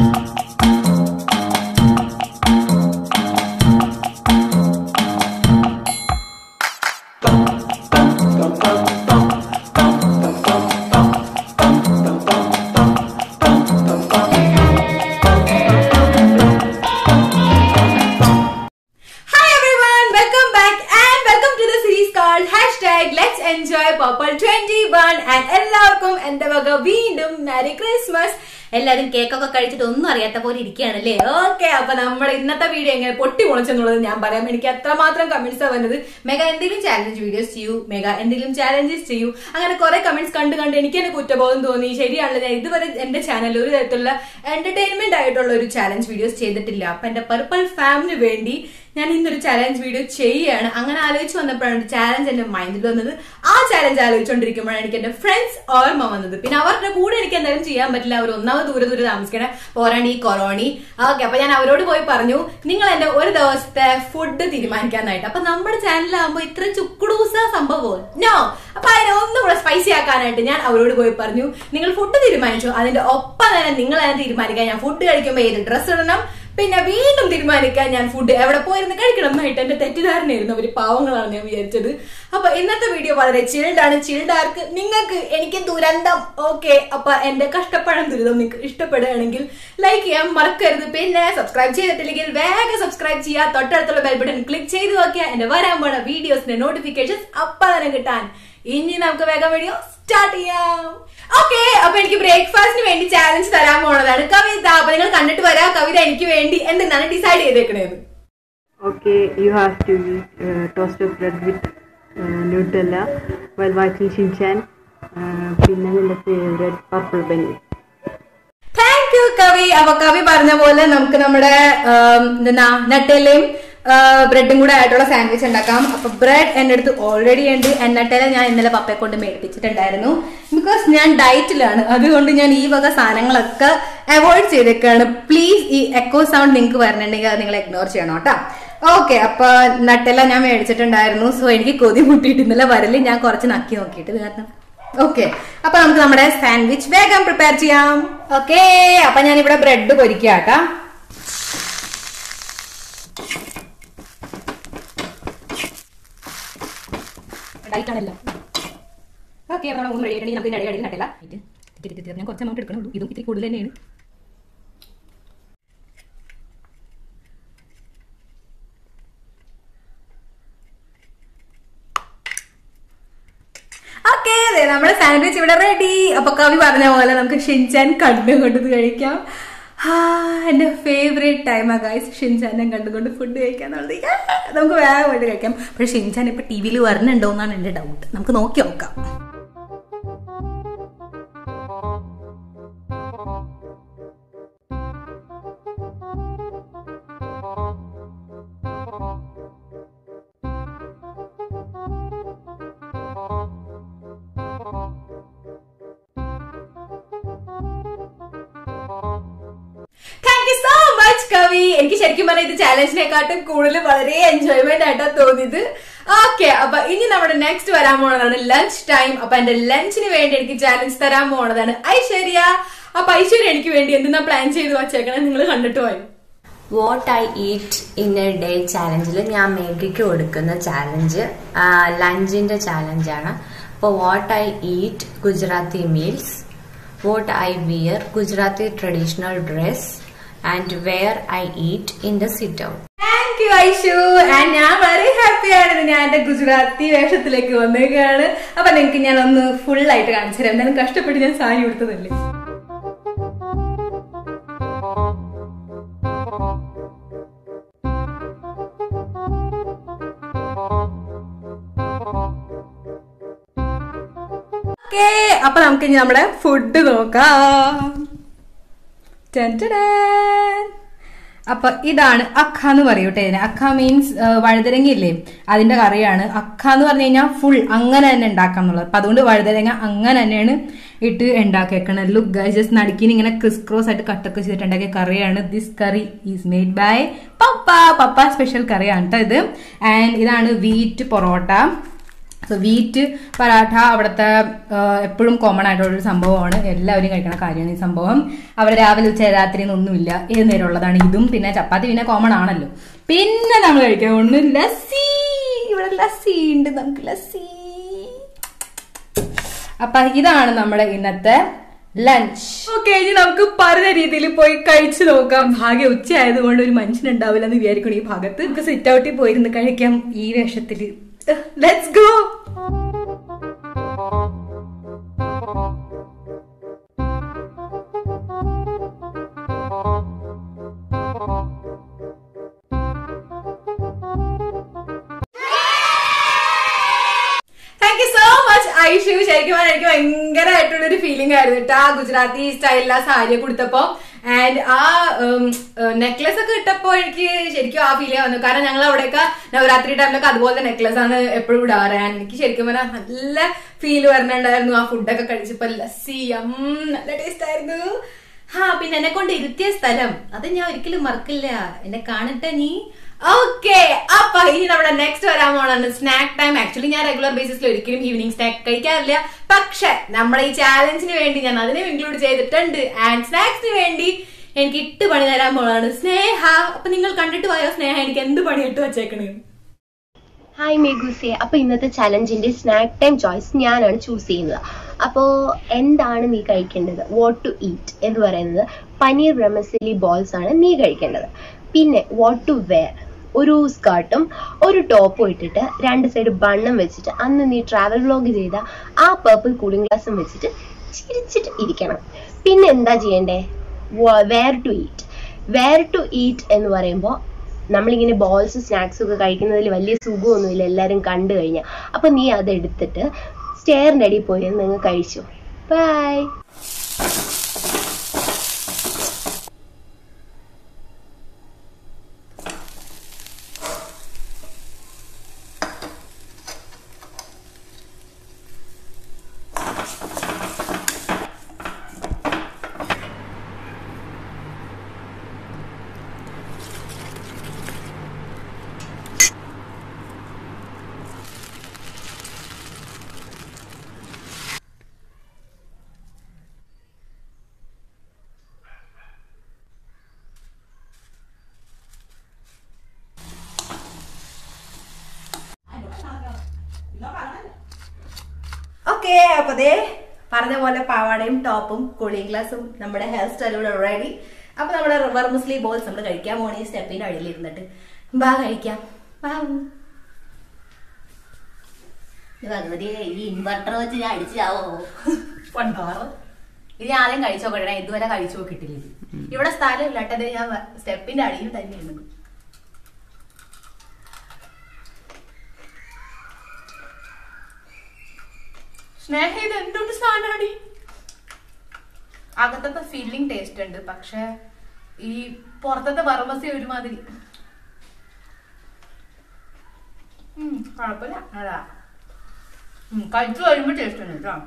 Hi everyone, welcome back and welcome to the series called hashtag Let's Enjoy Purple 21 and എല്ലാവർക്കും എന്റെ വക വീണ്ടും മാരി Christmas എല്ലാരും കേക്കൊക്കെ കഴിച്ചിട്ട് ഒന്നും അറിയാത്ത പോലെ ഇരിക്കുകയാണല്ലേ ഓക്കെ അപ്പൊ നമ്മുടെ ഇന്നത്തെ വീഡിയോ എങ്ങനെ പൊട്ടി മുളച്ചെന്നുള്ളത് ഞാൻ പറയാം എനിക്ക് അത്രമാത്രം കമന്റ്സ് വന്നത് മെഗ എന്തെങ്കിലും ചാലഞ്ച് വീഡിയോസ് ചെയ്യൂ മെഗ എന്തെങ്കിലും ചാലഞ്ചസ് ചെയ്യൂ അങ്ങനെ കുറെ കമന്റ്സ് കണ്ട് കണ്ട് എനിക്ക് തന്നെ കുറ്റബോധം തോന്നി ശരിയാണല്ലോ ഞാൻ ഇതുവരെ എന്റെ ചാനലിൽ ഒരു തരത്തിലുള്ള എന്റർടൈൻമെന്റ് ആയിട്ടുള്ള ഒരു ചാലഞ്ച് വീഡിയോസ് ചെയ്തിട്ടില്ല അപ്പൊ എന്റെ പർപ്പിൾ ഫാമിന് വേണ്ടി ഞാൻ ഇന്നൊരു ചാലഞ്ച് വീഡിയോ ചെയ്യുകയാണ് അങ്ങനെ ആലോചിച്ച് വന്നപ്പോഴാണ് ചാലഞ്ച് എന്റെ മൈൻഡിൽ വന്നത് ആ ചാലഞ്ച് ആലോചിച്ചുകൊണ്ടിരിക്കുമ്പോഴാണ് എനിക്ക് എന്റെ ഫ്രണ്ട്സ് ഓർമ്മ വന്നത് പിന്നെ അവരുടെ കൂടെ എനിക്ക് എന്തായാലും ചെയ്യാൻ പറ്റില്ല അവർ ഒന്നാമത് ദൂരെ ദൂരെ താമസിക്കണേ പോരാണ് ഈ കൊറോണി ഓക്കെ അപ്പൊ ഞാൻ അവരോട് പോയി പറഞ്ഞു നിങ്ങൾ എന്റെ ഒരു ദിവസത്തെ ഫുഡ് തീരുമാനിക്കാനായിട്ട് അപ്പൊ നമ്മുടെ ചാനലിലാകുമ്പോ ഇത്ര ചുക്കുടൂസ സംഭവം നോ അപ്പൊ അതിനെ ഒന്നും കൂടെ സ്പൈസി ആക്കാനായിട്ട് ഞാൻ അവരോട് പോയി പറഞ്ഞു നിങ്ങൾ ഫുഡ് തീരുമാനിച്ചു അതിന്റെ ഒപ്പം തന്നെ നിങ്ങൾ തന്നെ തീരുമാനിക്കാൻ ഞാൻ ഫുഡ് കഴിക്കുമ്പോൾ ഏത് ഡ്രസ്സ് ഇടണം പിന്നെ വീണ്ടും തീരുമാനിക്കാൻ ഞാൻ ഫുഡ് എവിടെ പോയിരുന്ന് കഴിക്കണം എന്നായിട്ട് എന്റെ തെറ്റിദ്ധാരണയായിരുന്നു അവര് പാവങ്ങളാണ് ഞാൻ വിചാരിച്ചത് അപ്പൊ ഇന്നത്തെ വീഡിയോ വളരെ ചിൽഡാണ് ചിൽഡാർക്ക് നിങ്ങൾക്ക് എനിക്ക് ദുരന്തം ഓക്കെ അപ്പൊ എന്റെ കഷ്ടപ്പാടും ദുരിതം നിങ്ങൾക്ക് ഇഷ്ടപ്പെടുകയാണെങ്കിൽ ലൈക്ക് ചെയ്യാൻ മറക്കരുത് പിന്നെ സബ്സ്ക്രൈബ് ചെയ്തിട്ടില്ലെങ്കിൽ വേഗം സബ്സ്ക്രൈബ് ചെയ്യുക തൊട്ടടുത്തുള്ള ബെൽ ബട്ടൺ ക്ലിക്ക് ചെയ്ത് നോക്കിയാൽ എന്റെ വരാൻ പോണ വീഡിയോസിന്റെ നോട്ടിഫിക്കേഷൻസ് അപ്പൊ തന്നെ കിട്ടാൻ ഇനി നമുക്ക് വേഗം വീഡിയോ സ്റ്റാർട്ട് ചെയ്യാം ഓക്കെ അപ്പൊ എനിക്ക് ബ്രേക്ക്ഫാസ്റ്റിന് വേണ്ടി ചാലഞ്ച് തരാൻ പോണതാണ് കവിത അപ്പൊ നിങ്ങൾ കണ്ടിട്ട് വരാ കവിത എനിക്ക് വേണ്ടി എന്തെന്നാണ് ഡിസൈഡ് ചെയ്തേക്കണേന്ന് Okay, you have to eat uh, toasted bread with uh, Nutella while watching Shinchan. Uh, പിന്നെ നിന്റെ ഫേവറേറ്റ് പർപ്പിൾ ബെന്നി താങ്ക് യു കവി അപ്പൊ കവി പറഞ്ഞ പോലെ നമുക്ക് നമ്മുടെ ആം, എന്താ നട്ടേലയും ബ്രെഡും കൂടെ ആയിട്ടുള്ള സാൻഡ്വിച്ച് ഉണ്ടാക്കാം അപ്പൊ ബ്രെഡ് എന്റെ അടുത്ത് ഓൾറെഡി ഉണ്ട് നട്ടേല ഞാൻ ഇന്നലെ പപ്പയെ കൊണ്ട് മേടിപ്പിച്ചിട്ടുണ്ടായിരുന്നു ബിക്കോസ് ഞാൻ ഡയറ്റിലാണ് അതുകൊണ്ട് ഞാൻ ഈ വക സാധനങ്ങളൊക്കെ അവോയ്ഡ് ചെയ്തേക്കാണ് പ്ലീസ് ഈ എക്കോ സൗണ്ട് നിങ്ങൾക്ക് വരണുണ്ടെങ്കിൽ അത് നിങ്ങൾ ഇഗ്നോർ ചെയ്യണം കേട്ടോ ഓക്കെ അപ്പൊ നട്ടെല്ല ഞാൻ മേടിച്ചിട്ടുണ്ടായിരുന്നു സോ എനിക്ക് കൊതി മുട്ടിയിട്ട് ഇന്നലെ വരല് ഞാൻ കുറച്ച് നക്കി നോക്കിയിട്ട് കാരണം ഓക്കെ അപ്പൊ നമുക്ക് നമ്മുടെ സാൻഡ്വിച്ച് വേഗം പ്രിപ്പയർ ചെയ്യാം ഓക്കെ അപ്പൊ ഞാൻ ഇവിടെ ബ്രെഡ് പൊരിക്കാട്ടാ ഡയറ്റാണല്ലോ ഓക്കെ അപ്പൊ നമ്മൾ മൂന്ന് റെഡി നമുക്ക് ഇടയിൽ ഇടയിൽ നട്ടില്ല ഞാൻ കുറച്ച് എമൗണ്ട് എടുക്കണുള്ളൂ ഇതും ഇത്തിരി കൂടുതൽ തന്നെയാണ് ഓക്കെ നമ്മുടെ സാൻഡ്വിച്ച് ഇവിടെ റെഡി അപ്പൊ കവി പറഞ്ഞ പോലെ നമുക്ക് ഷിൻചാൻ കണ്ടുകൊണ്ട് ഇത് കഴിക്കാം ആ, എന്റെ ഫേവറേറ്റ് ടൈമാ ഗൈസ് ഷിൻചാനെ കണ്ടുകൊണ്ട് ഫുഡ് കഴിക്കാന്നുള്ളത് യാ, നമുക്ക് വേഗം പോയിട്ട് കഴിക്കാം പക്ഷെ ഷിൻചാൻ ഇപ്പൊ ടി വിയിൽ വരണുണ്ടോ എന്നാണ് എന്റെ ഡൗട്ട് നമുക്ക് നോക്കി നോക്കാം താങ്ക് യു സോ മച്ച് കവി എനിക്ക് ശരിക്കും പറഞ്ഞാൽ ഇത് ചാലഞ്ചിനെക്കാട്ടും കൂടുതൽ വളരെ എൻജോയ്മെന്റ് ആയിട്ടാ തോന്നിയത് ഓക്കെ അപ്പൊ ഇനി നമ്മുടെ നെക്സ്റ്റ് വരാൻ പോണതാണ് ലഞ്ച് ടൈം അപ്പൊ എന്റെ ലഞ്ചിന് വേണ്ടി എനിക്ക് ചാലഞ്ച് തരാൻ പോണതാണ് ഐശ്വര്യ അപ്പൊ ഐശ്വര്യ എനിക്ക് വേണ്ടി എന്തിനാ പ്ലാൻ ചെയ്ത് വച്ചേക്കണേ നിങ്ങൾ കണ്ടിട്ട് പോയോ what I eat in a day ചാലഞ്ചിൽ ഞാൻ മേഘയ്ക്ക് കൊടുക്കുന്ന ചാലഞ്ച് ലഞ്ചിന്റെ ചാലഞ്ചാണ് അപ്പോൾ what I eat Gujarati meals what I wear Gujarati traditional dress and where I eat in the sit out thank you Aishu and ഞാൻ വളരെ ഹാപ്പിയാണ് ഞാൻ എന്റെ ഗുജറാത്തി വേഷത്തിലേക്ക് വന്നേക്കാണ് അപ്പൊ നിങ്ങൾക്ക് ഞാൻ ഒന്ന് ഫുൾ ആയിട്ട് കാണിച്ചു തരാം എന്തായാലും കഷ്ടപ്പെട്ട് ഞാൻ സാരി കൊടുത്തതല്ലേ ഓക്കേ അപ്പൊ നമുക്ക് ഇനി നമ്മുടെ ഫുഡ് നോക്കാം ടെൻ ടെഡാൻ. അപ്പൊ ഇതാണ് അക്ക എന്ന് പറയൂട്ടെ ഇതിന് അക്ക മീൻസ് വഴുതരങ്ങ ഇല്ലേ അതിന്റെ കറിയാണ് അക്ക എന്ന് പറഞ്ഞു കഴിഞ്ഞാൽ ഫുൾ അങ്ങനെ തന്നെ ഉണ്ടാക്കാം എന്നുള്ളത് അപ്പൊ അതുകൊണ്ട് വഴുതരങ്ങ അങ്ങനെ തന്നെയാണ് ഇട്ട് ഉണ്ടാക്കിയേക്കണത് ലുക്ക് ഗൈസ് ജസ്റ്റ് നടുക്കിന് ഇങ്ങനെ ക്രിസ് ക്രോസ് ആയിട്ട് കട്ടൊക്കെ ചെയ്തിട്ട് ഉണ്ടാക്കിയ കറിയാണ് this curry is made by papa papa special കറിയാണ് കേട്ടോ ഇത് ആൻഡ് ഇതാണ് wheat porotta so wheat paratha അവിടുത്തെ എപ്പോഴും കോമൺ ആയിട്ടുള്ള ഒരു സംഭവമാണ് എല്ലാവരും കഴിക്കണ കാര്യമാണ് ഈ സംഭവം അവിടെ രാവിലെ ഉച്ച രാത്രി എന്നൊന്നുമില്ല ഏത് നേരം ഉള്ളതാണ് ഇതും പിന്നെ ചപ്പാത്തി പിന്നെ കോമൺ ആണല്ലോ പിന്നെ നമ്മൾ കഴിക്കാൻ പോകുന്നത് ലസ്സി ഇവിടെ ലസ്സി ഉണ്ട് നമുക്ക് ലസ്സി അപ്പൊ ഇതാണ് നമ്മുടെ ഇന്നത്തെ ലഞ്ച് ഓക്കെ ഇനി നമുക്ക് പല രീതിയിൽ പോയി കഴിച്ചു നോക്കാം ഭാഗ്യ ഉച്ച ആയതുകൊണ്ട് ഒരു മനുഷ്യനുണ്ടാവില്ല എന്ന് വിചാരിക്കണം ഈ ഭാഗത്ത് നമുക്ക് സിറ്റ് ഔട്ടിൽ പോയിരുന്ന് കഴിക്കാം ഈ വേഷത്തില് let's go thank you so much Aishu ശരിക്കും പറഞ്ഞാൽ എനിക്ക് ഭയങ്കരമായിട്ടുള്ള ഒരു ഫീലിംഗ് ആയിരുന്നു കേട്ടോ ആ ഗുജറാത്തി സ്റ്റൈലിൽ ആ സാരി കൊടുത്തപ്പോ ആൻഡ് ആ നെക്ലസ് ഒക്കെ ഇട്ടപ്പോ എനിക്ക് ശരിക്കും ആ ഫീൽ വന്നു കാരണം ഞങ്ങൾ അവിടെയൊക്കെ നവരാത്രി ടൈമിലൊക്കെ അതുപോലത്തെ നെക്ലസ് ആണ് എപ്പോഴും ഇടാറ് And എനിക്ക് ശരിക്കും പറഞ്ഞാൽ നല്ല ഫീൽ വരണുണ്ടായിരുന്നു ആ ഫുഡൊക്കെ കഴിച്ചപ്പോ ലസ്സി ഉം, നല്ല ടേസ്റ്റ് ആയിരുന്നു ഹാ പിന്നെ എന്നെ കൊണ്ട് ഇരുത്തിയ സ്ഥലം അത് ഞാൻ ഒരിക്കലും മറക്കില്ല എന്നെ കാണട്ടെ നീ ഓക്കെ അപ്പൊ ഇനി നമ്മുടെ നെക്സ്റ്റ് വരാൻ പോണാണ് സ്നാക്ക് ടൈം ആക്ച്വലി ഞാൻ റെഗുലർ ബേസിസിൽ ഒരിക്കലും ഈവനിങ് സ്നാക്ക് കഴിക്കാറില്ല പക്ഷെ നമ്മുടെ ഈ ചാലഞ്ചിന് വേണ്ടി ഞാൻ അതിനെ ഇൻക്ലൂഡ് ചെയ്തിട്ടുണ്ട് ആൻഡ് സ്നാക്സിന് വേണ്ടി എനിക്ക് ഇട്ട് പണി തരാൻ പോണാണ് സ്നേഹ അപ്പൊ നിങ്ങൾ കണ്ടിട്ട് പോയോ സ്നേഹ എനിക്ക് എന്ത് പണി ഇട്ട് വെച്ചേക്കണേ ഹായ് മേഘുസെ അപ്പൊ ഇന്നത്തെ ചലഞ്ചിന്റെ സ്നാക്ക് ടൈം ചോയ്സ് ഞാനാണ് ചൂസ് ചെയ്യുന്നത് അപ്പോ എന്താണ് നീ കഴിക്കേണ്ടത് വാട്ട് ടു ഈറ്റ് എന്ന് പറയുന്നത് പനീർ ബ്രഹ്മസലി ബോൾസ് ആണ് നീ കഴിക്കേണ്ടത് പിന്നെ വാട്ട് ടു വെയർ ഒരു സ്കർട്ടും ഒരു ടോപ്പും ഇട്ടിട്ട് രണ്ട് സൈഡ് ബണ്ണും വെച്ചിട്ട് അന്ന് നീ ട്രാവൽ വ്ലോഗ് ചെയ്ത ആ പേർപ്പിൾ കൂളിംഗ് ഗ്ലാസും വെച്ചിട്ട് ചിരിച്ചിട്ട് ഇരിക്കണം പിന്നെ എന്താ ചെയ്യണ്ടേ where to eat where to eat എന്ന് പറയുമ്പോൾ നമ്മളിങ്ങനെ ബോൾസ് സ്നാക്സ് ഒക്കെ കഴിക്കുന്നതിൽ വലിയ സുഖമൊന്നുമില്ല എല്ലാവരും കണ്ടു കഴിഞ്ഞാൽ അപ്പൊ നീ അത് എടുത്തിട്ട് സ്റ്റെയറിന്റെ അടിയിൽ പോയി നിങ്ങൾ കഴിച്ചു ബൈ ഓക്കെ അപ്പൊ ദേ പറഞ്ഞ പോലെ പാവാടയും ടോപ്പും കൂളിംഗ് ഗ്ലാസും നമ്മുടെ ഹെയർ സ്റ്റൈൽ ഇവിടെ റെഡി അപ്പൊ നമ്മുടെ റിവർ മുസ്ലി ബോൾസ് നമ്മൾ കഴിക്കാൻ പോണ ഈ സ്റ്റെപ്പിന്റെ അടിയിൽ ഇരുന്നിട്ട് ബാ കഴിക്കാം ബാ ഭഗവതി ഈ ഇൻവെർട്ടർ വെച്ച് ഞാൻ അടിച്ചാവോ കൊണ്ടാറ് ഇത് ഞാൻ ആദ്യം കഴിച്ചു നോക്കട്ടെ ഇതുവരെ കഴിച്ചു നോക്കിയിട്ടില്ല ഇത്. ഇവിടെ സ്ഥലം ഇല്ലാട്ടത് ഞാൻ സ്റ്റെപ്പിന്റെ അടിയിൽ തന്നെ ഇരുന്നു സ്നേഹ ഇത് എന്തുകൊണ്ട് സാധനമാണ് അകത്തത്തെ ഫീലിംഗ് ടേസ്റ്റ് ഉണ്ട് പക്ഷെ ഈ പുറത്തത്തെ ബർമസി ഒരുമാതിരി ഉം, കുഴപ്പമില്ല അതാ ഉം, കഴിച്ചു കഴിയുമ്പോ ടേസ്റ്റ് ഉണ്ട് കേട്ടോ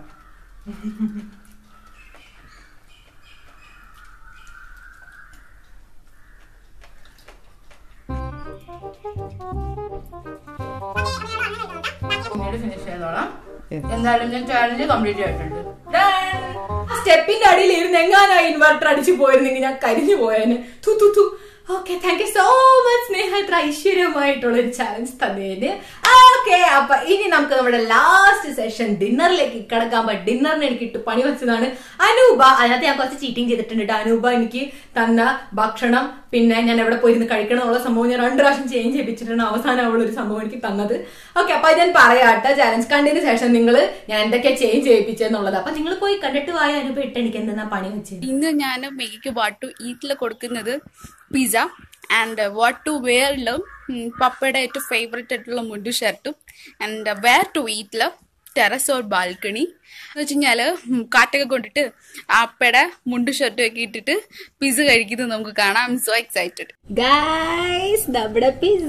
പിന്നീട് ഫിനിഷ് ചെയ്തോളാം എന്തായാലും ഞാൻ ചാലഞ്ച് കംപ്ലീറ്റ് ചെയ്തിട്ടുണ്ട് സ്റ്റെപ്പിന്റെ അടിയിൽ ഇരുന്ന് എങ്ങാനാ ഇൻവെർട്ടർ അടിച്ചു പോയിരുന്നെങ്കിൽ ഞാൻ കരിഞ്ഞു പോയേനെ തു തു തു okay thank you so much Sneha ഇത്ര ഐശ്വര്യമായിട്ടുള്ള ഒരു ചാലഞ്ച് തന്നതിന് ഓക്കെ അപ്പൊ ഇനി നമുക്ക് നമ്മുടെ ലാസ്റ്റ് സെഷൻ ഡിന്നറിലേക്ക് കിടക്കാൻ പറ്റും ഡിന്നറിന് എനിക്ക് ഇട്ട് പണി വെച്ചതാണ് അനൂപ അതിനകത്ത് ഞാൻ കുറച്ച് ചീറ്റിംഗ് ചെയ്തിട്ടുണ്ട് ട്ടോ. അനൂപ എനിക്ക് തന്ന ഭക്ഷണം പിന്നെ ഞാൻ എവിടെ പോയിരുന്ന് കഴിക്കണം എന്നുള്ള സംഭവം ഞാൻ രണ്ട് പ്രാവശ്യം ചേഞ്ച് ചെയ്യിപ്പിച്ചിട്ടാണ് അവസാനം അവൾ ഒരു സംഭവം എനിക്ക് തന്നത് ഓക്കെ അപ്പൊ അത് ഞാൻ പറയാട്ടെ ചാലഞ്ച് കണ്ടതിന് ശേഷം നിങ്ങൾ ഞാൻ എന്തൊക്കെയാ ചേഞ്ച് ചെയ്യിപ്പിച്ചെന്നുള്ളത് അപ്പൊ നിങ്ങൾ പോയി കണ്ടിട്ട് പോയ അനുഭവം ഇട്ട് എനിക്ക് എന്താ പണി വെച്ചത് ഇന്ന് ഞാൻ മെഗിക്ക് വാട്ട് ടു ഈറ്റിൽ കൊടുക്കുന്നത് പിസ്സ ആൻഡ് വാട്ട് ടു വെയറിലും പപ്പയുടെ ഏറ്റവും ഫേവറേറ്റ് ആയിട്ടുള്ള മുണ്ടു ഷർട്ടും ആൻഡ് വെയർ ടു ഈറ്റിൽ ടെറസ് ഓർ ബാൽക്കണി എന്ന് വെച്ച് കഴിഞ്ഞാല് ഉം, കാറ്റൊക്കെ കൊണ്ടിട്ട് അപ്പയുടെ മുണ്ടു ഷർട്ടും ഒക്കെ ഇട്ടിട്ട് പിസ്സ കഴിക്കുന്നത് നമുക്ക് കാണാം I'm so excited guys നമ്മുടെ pizza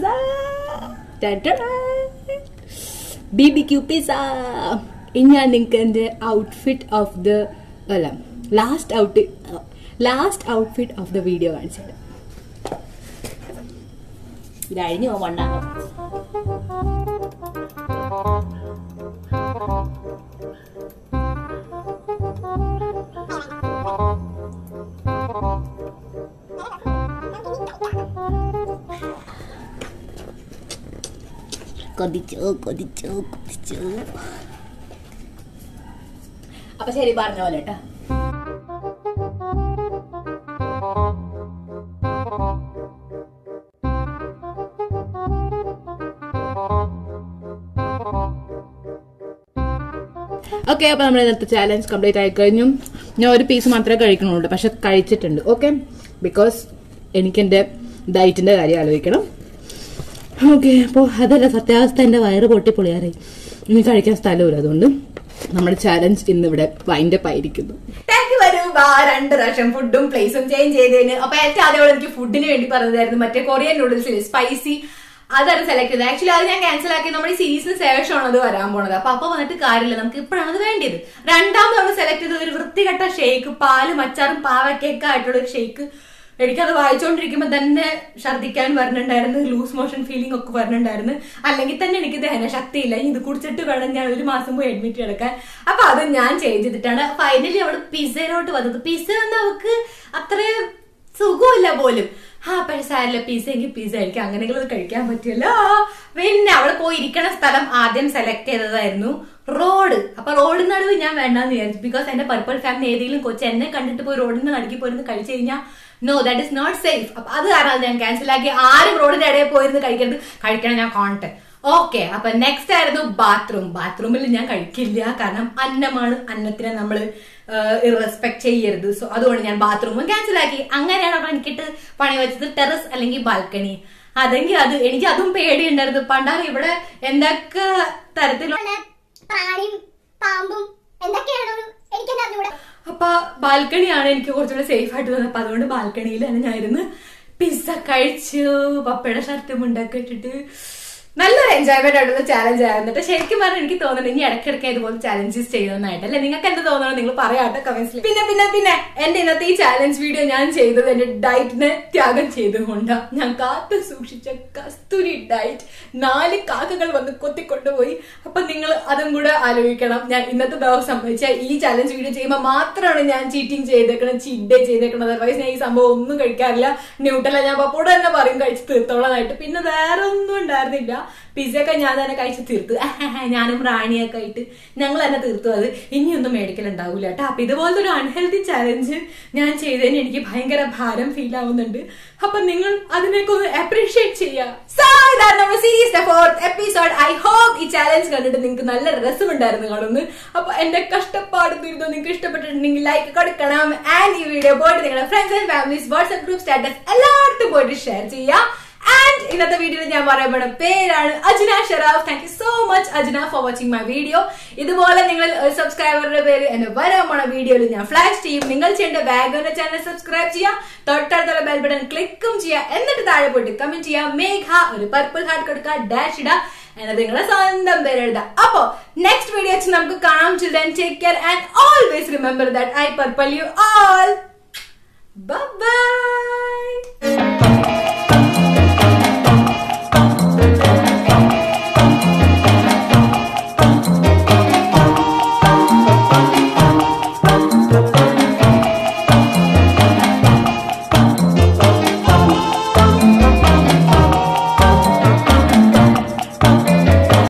B B Q pizza ഇനി ഞാൻ നിങ്ങൾക്ക് എന്റെ ഔട്ട്ഫിറ്റ് ഓഫ് ദ അല്ല last out last outfit of the video കാണിച്ചത് ഇത് അഴിഞ്ഞു പോകണ്ടാകും കൊതിച്ചോ കൊതിച്ചോ കൊതിച്ചോ അപ്പൊ ശരി പറഞ്ഞ പോലെ കേട്ടോ ഓക്കെ അപ്പൊ നമ്മൾ ഇന്നത്തെ ചാലഞ്ച് കംപ്ലീറ്റ് ആയി കഴിഞ്ഞു ഞാൻ ഒരു പീസ് മാത്രമേ കഴിക്കണുള്ളൂ പക്ഷെ കഴിച്ചിട്ടുണ്ട് ഓക്കെ ബിക്കോസ് എനിക്ക് എന്റെ ഡയറ്റിന്റെ കാര്യം ആലോചിക്കണം ഓക്കെ അപ്പോൾ അതല്ല സത്യാവസ്ഥ എന്റെ വയറ് പൊട്ടിപ്പൊളിയാറായി ഇനി കഴിക്കാൻ സ്ഥലമില്ല അതുകൊണ്ട് നമ്മുടെ ചാലഞ്ച് ഇന്നിവിടെ വൈൻഡപ്പ് ആയിരിക്കുന്നു താങ്ക് യു വരൂ ബാ രണ്ട് പ്രാവശ്യം ഫുഡും പ്ലേസും ചേഞ്ച് ചെയ്തതിന് അപ്പൊ ഏറ്റവും ആദ്യം എനിക്ക് ഫുഡിന് വേണ്ടി പറഞ്ഞതായിരുന്നു മറ്റേ കൊറിയൻ നൂഡിൽസിൽ സ്പൈസി അതാണ് സെലക്ട് ചെയ്തത് ആക്ച്വലി അത് ഞാൻ ക്യാൻസൽ ആക്കി നമ്മുടെ ഈ സീരീസിന് ശേഷമാണ് അത് വരാൻ പോണത് അപ്പൊ അപ്പൊ വന്നിട്ട് കാര്യമില്ല നമുക്ക് ഇപ്പോഴാണ് അത് വേണ്ടത് രണ്ടാമത് നമ്മൾ സെലക്ട് ചെയ്തത് ഒരു വൃത്തികെട്ട ഷേക്ക് പാലും അച്ചാറും പാവക്കേക്ക ആയിട്ടുള്ള ഒരു ഷേക്ക് എനിക്കത് വായിച്ചുകൊണ്ടിരിക്കുമ്പോൾ തന്നെ ഛർദ്ദിക്കാൻ വരുന്നുണ്ടായിരുന്നു ലൂസ് മോഷൻ ഫീലിംഗ് ഒക്കെ വരുന്നുണ്ടായിരുന്നു അല്ലെങ്കിൽ തന്നെ എനിക്ക് ദഹന ശക്തിയില്ല ഇനി ഇത് കുടിച്ചിട്ട് വേണം ഞാൻ ഒരു മാസം പോയി അഡ്മിറ്റ് കിടക്കാൻ അപ്പൊ അത് ഞാൻ ചേഞ്ച് ചെയ്തിട്ടാണ് ഫൈനലി അവള് പിസയിലോട്ട് വന്നത് പിസ എന്ന് അവക്ക് അത്രയും സുഖമില്ല പോലും ആ പക്ഷെ സാരില്ല പിസ എങ്കിൽ പിസ എനിക്ക് അങ്ങനെയുള്ളത് കഴിക്കാൻ പറ്റിയല്ലോ പിന്നെ അവിടെ പോയി ഇരിക്കണ സ്ഥലം ആദ്യം സെലക്ട് ചെയ്തതായിരുന്നു റോഡ് അപ്പൊ റോഡിൽ നടുവ് ഞാൻ വേണ്ടെന്ന് വിചാരിച്ചു ബിക്കോസ് എന്റെ പർപ്പിൾ ഫാമിലി ഏതെങ്കിലും കൊച്ചു എന്നെ കണ്ടിട്ട് പോയി റോഡിൽ നിന്ന് നടുക്കി പോയിരുന്ന് കഴിച്ചു കഴിഞ്ഞാൽ no that is not safe അപ്പൊ അത് കാരണം ഞാൻ ക്യാൻസൽ ആക്കി ആരും റോഡിന്റെ ഇടയിൽ പോയിരുന്ന് കഴിക്കരുത് കഴിക്കണം ഞാൻ കോൺട്ടെ ഓക്കെ അപ്പൊ നെക്സ്റ്റ് ആയിരുന്നു ബാത്റൂം ബാത്റൂമിൽ ഞാൻ കഴിക്കില്ല കാരണം അന്നമാണ് അന്നത്തിനെ നമ്മൾ റെസ്പെക്ട് ചെയ്യരുത് സോ അതുകൊണ്ട് ഞാൻ ബാത്റൂമും ക്യാൻസൽ ആക്കി അങ്ങനെയാണ് അവിടെ എനിക്കിട്ട് പണി വെച്ചത് ടെറസ് അല്ലെങ്കിൽ ബാൽക്കണി അതെങ്കിൽ അത് എനിക്ക് അതും പേടിയുണ്ടായിരുന്നു പണ്ടാണ് ഇവിടെ എന്തൊക്കെ തരത്തിലുള്ള പ്രാണിയും പാമ്പും എന്തൊക്കെയാണോ എനിക്കെന്നെ അറിഞ്ഞൂടാ അപ്പൊ ബാൽക്കണിയാണ് എനിക്ക് കുറച്ചുകൂടെ സേഫ് ആയിട്ട് തോന്നുന്നത് അപ്പൊ അതുകൊണ്ട് ബാൽക്കണിയിൽ തന്നെ ഞാനിരുന്ന് പിസ്സ കഴിച്ചു പപ്പയുടെ ഷർട്ടും മുണ്ടൊക്കെ ഇട്ടിട്ട് നല്ലൊരു എൻജോയ്മെന്റ് ആയിട്ടുള്ള ചാലഞ്ച് ആയിരുന്നു കേട്ടോ ശരിക്കും പറഞ്ഞാൽ എനിക്ക് തോന്നുന്നു ഇനി ഇടയ്ക്കിടയ്ക്ക് ഇതുപോലെ ചാലഞ്ചസ് ചെയ്യുന്നതായിട്ട് അല്ലെ നിങ്ങൾക്ക് എന്ത് തോന്നണം നിങ്ങൾ പറയാട്ടോ കമന്റ്സിൽ പിന്നെ പിന്നെ പിന്നെ എന്റെ ഇന്നത്തെ ഈ ചാലഞ്ച് വീഡിയോ ഞാൻ ചെയ്തത് എന്റെ ഡയറ്റിനെ ത്യാഗം ചെയ്തുകൊണ്ടാണ് ഞാൻ കാത്തു സൂക്ഷിച്ച കസ്തൂരി ഡയറ്റ് നാല് കാക്കകൾ വന്ന് കൊത്തിക്കൊണ്ടുപോയി അപ്പൊ നിങ്ങൾ അതും കൂടെ ആലോചിക്കണം ഞാൻ ഇന്നത്തെ ദിവസം വെച്ചാൽ ഈ ചാലഞ്ച് വീഡിയോ ചെയ്യുമ്പോൾ മാത്രമാണ് ഞാൻ ചീറ്റിംഗ് ചെയ്തേക്കണം ചീറ്റ് ഡേ ചെയ്തേക്കണത് അതർവൈസ് ഞാൻ ഈ സംഭവം ഒന്നും കഴിക്കാറില്ല ന്യൂട്ടല്ല ഞാൻ പപ്പോടെ തന്നെ പറയും കഴിച്ച് തീർത്തോളാനായിട്ട് പിന്നെ വേറെ ഒന്നും ഉണ്ടായിരുന്നില്ല പിസയൊക്കെ ഞാൻ തന്നെ കഴിച്ച് തീർത്തു ഞാനും റാണിയൊക്കെ ആയിട്ട് ഞങ്ങൾ തന്നെ തീർത്തു അത് ഇനിയൊന്നും മേടിക്കലുണ്ടാവൂല കേട്ടോ അപ്പൊ ഇതുപോലത്തെ ഒരു അൺഹെൽത്തി ചാലഞ്ച് ഞാൻ ചെയ്തതിന് എനിക്ക് ഭയങ്കര ഭാരം ഫീൽ ആവുന്നുണ്ട് അപ്പൊ നിങ്ങൾ അതിനൊക്കെ ഒന്ന് അപ്രീഷിയേറ്റ് ചെയ്യുക സോ ഇതാണ് നമ്മുടെ സീരീസിന്റെ ഫോർത്ത് എപ്പിസോഡ് ഐ ഹോപ്പ് ഈ ചാലഞ്ച് കണ്ടിട്ട് നിങ്ങൾക്ക് നല്ല രസമുണ്ടായിരുന്നു കാണുന്നു അപ്പൊ എന്റെ കഷ്ടപ്പാട് തീർന്നു നിങ്ങൾക്ക് ഇഷ്ടപ്പെട്ടിട്ടുണ്ടെങ്കിൽ ലൈക്ക് കൊടുക്കണം ആൻഡ് ഈ വീഡിയോ പോയിട്ട് നിങ്ങളുടെ friends and families WhatsApp group status എല്ലായിടത്തും പോയിട്ട് ഷെയർ ചെയ്യാം ആൻഡ് ഇന്നത്തെ വീഡിയോയിൽ ഞാൻ പറയപ്പെടുന്ന പേരാണ് Ajna Sheraf thank you so much Ajna for watching my video ഇതുപോലെ നിങ്ങൾ ഒരു സബ്സ്ക്രൈബറുടെ പേര് എന്നെ വരാൻ പോണ വീഡിയോയിൽ ഞാൻ ഫ്ലാഷ് ചെയ്യും നിങ്ങൾ ചെയ്യേണ്ട ബാഗിന്റെ ചാനൽ സബ്സ്ക്രൈബ് ചെയ്യാം തൊട്ടടുത്തുള്ള ബെൽ ബട്ടൺ ക്ലിക്കും ചെയ്യുക എന്നിട്ട് താഴെ പോയിട്ട് കമന്റ് ചെയ്യാം മേഘ ഒരു പർപ്പിൾ ഹാർട്ട് കൊടുക്കുക ഡാഷ് ഇടുക എന്നത് നിങ്ങളുടെ സ്വന്തം പേര് എഴുതാം അപ്പോ നെക്സ്റ്റ് വീഡിയോ വെച്ച് നമുക്ക് കാണാം children take care and always remember that I purple you all by